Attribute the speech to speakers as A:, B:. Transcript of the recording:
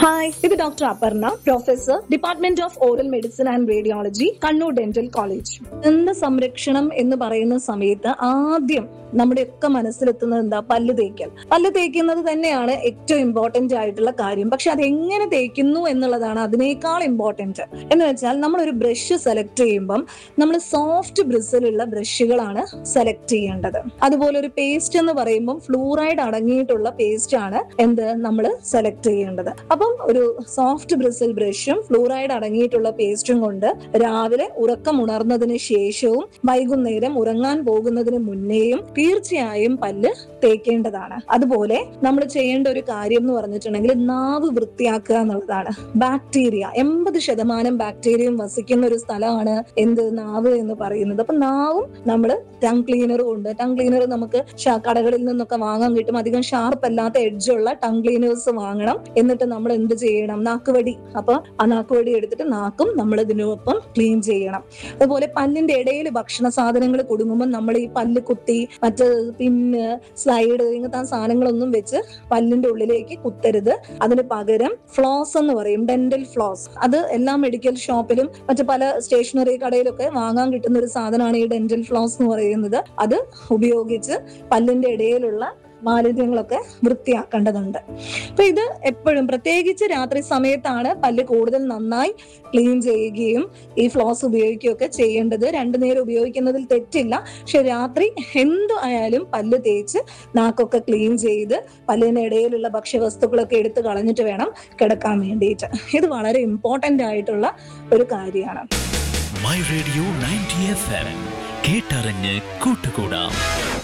A: hi ഇത് doctor Aparna professor department of oral medicine and radiology Kannur dental college ദന്ത സംരക്ഷണം എന്ന് പറയുന്ന സമയത്ത് ആദ്യം നമ്മുടെയൊക്കെ മനസ്സിലെത്തുന്നത് എന്താ പല്ല് തേക്കൽ പല്ല് തേക്കുന്നത് തന്നെയാണ് ഏറ്റവും ഇമ്പോർട്ടന്റ് ആയിട്ടുള്ള കാര്യം പക്ഷെ അത് എങ്ങനെ തേക്കുന്നു എന്നുള്ളതാണ് അതിനേക്കാൾ ഇമ്പോർട്ടന്റ് എന്ന് വെച്ചാൽ നമ്മൾ ഒരു ബ്രഷ് സെലക്ട് ചെയ്യുമ്പം നമ്മൾ സോഫ്റ്റ് ബ്രിസിലുള്ള ബ്രഷുകളാണ് സെലക്ട് ചെയ്യേണ്ടത് അതുപോലെ ഒരു പേസ്റ്റ് എന്ന് പറയുമ്പോൾ ഫ്ലൂറൈഡ് അടങ്ങിയിട്ടുള്ള പേസ്റ്റ് ആണ് എന്ത് നമ്മൾ സെലക്ട് ചെയ്യേണ്ടത് അപ്പം ഒരു സോഫ്റ്റ് ബ്രിസിൽ ബ്രഷും ഫ്ലൂറൈഡ് അടങ്ങിയിട്ടുള്ള പേസ്റ്റും കൊണ്ട് രാവിലെ ഉറക്കം ഉണർന്നതിന് ശേഷവും വൈകുന്നേരം ഉറങ്ങാൻ പോകുന്നതിന് മുന്നേയും തീർച്ചയായും പല്ല് തേക്കേണ്ടതാണ് അതുപോലെ നമ്മൾ ചെയ്യേണ്ട ഒരു കാര്യം എന്ന് പറഞ്ഞിട്ടുണ്ടെങ്കിൽ നാവ് വൃത്തിയാക്കുക എന്നുള്ളതാണ് ബാക്ടീരിയ എൺപത് ശതമാനം ബാക്ടീരിയയും വസിക്കുന്ന ഒരു സ്ഥലമാണ് എന്ത് നാവ് എന്ന് പറയുന്നത് അപ്പൊ നാവും നമ്മൾ ടങ് ക്ലീനർ കൊണ്ട് ടങ് ക്ലീനർ നമുക്ക് ഷ- കടകളിൽ നിന്നൊക്കെ വാങ്ങാൻ കിട്ടും അധികം ഷാർപ്പ് അല്ലാത്ത എഡ്ജുള്ള ടങ് ക്ലീനേഴ്സ് വാങ്ങണം എന്നിട്ട് നമ്മൾ എന്ത് ചെയ്യണം നാക്കുവടി അപ്പൊ ആ നാക്കുവടി എടുത്തിട്ട് നാക്കും നമ്മൾ ഇതിനൊപ്പം ക്ലീൻ ചെയ്യണം അതുപോലെ പല്ലിന്റെ ഇടയിൽ ഭക്ഷണ സാധനങ്ങൾ കുടുങ്ങുമ്പോൾ നമ്മൾ ഈ പല്ല് കുത്തി മറ്റ് പിന്ന് സ്ലൈഡ് ഇങ്ങനത്തെ ആ സാധനങ്ങളൊന്നും വെച്ച് പല്ലിന്റെ ഉള്ളിലേക്ക് കുത്തരുത് അതിന് പകരം ഫ്ലോസ് എന്ന് പറയും ഡെന്റൽ ഫ്ലോസ് അത് എല്ലാ മെഡിക്കൽ ഷോപ്പിലും മറ്റു പല സ്റ്റേഷനറി കടയിലൊക്കെ വാങ്ങാൻ കിട്ടുന്ന ഒരു സാധനമാണ് ഈ ഡെന്റൽ ഫ്ലോസ് എന്ന് പറയുന്നത് അത് ഉപയോഗിച്ച് പല്ലിന്റെ ഇടയിലുള്ള മാലിന്യങ്ങളൊക്കെ വൃത്തിയാക്കേണ്ടതുണ്ട് അപ്പൊ ഇത് എപ്പോഴും പ്രത്യേകിച്ച് രാത്രി സമയത്താണ് പല്ല് കൂടുതൽ നന്നായി ക്ലീൻ ചെയ്യുകയും ഈ ഫ്ലോസ് ഉപയോഗിക്കുകയൊക്കെ ചെയ്യേണ്ടത് രണ്ടു നേരം ഉപയോഗിക്കുന്നതിൽ തെറ്റില്ല പക്ഷെ രാത്രി എന്തു ആയാലും പല്ല് തേച്ച് നാക്കൊക്കെ ക്ലീൻ ചെയ്ത് പല്ലിന് ഇടയിലുള്ള ഭക്ഷ്യവസ്തുക്കളൊക്കെ എടുത്ത് കളഞ്ഞിട്ട് വേണം കിടക്കാൻ വേണ്ടിയിട്ട് ഇത് വളരെ ഇമ്പോർട്ടന്റ് ആയിട്ടുള്ള ഒരു കാര്യമാണ്
B: my radio ninety F M കേട്ടറിഞ്ഞ് കൂട്ടുകൂടാം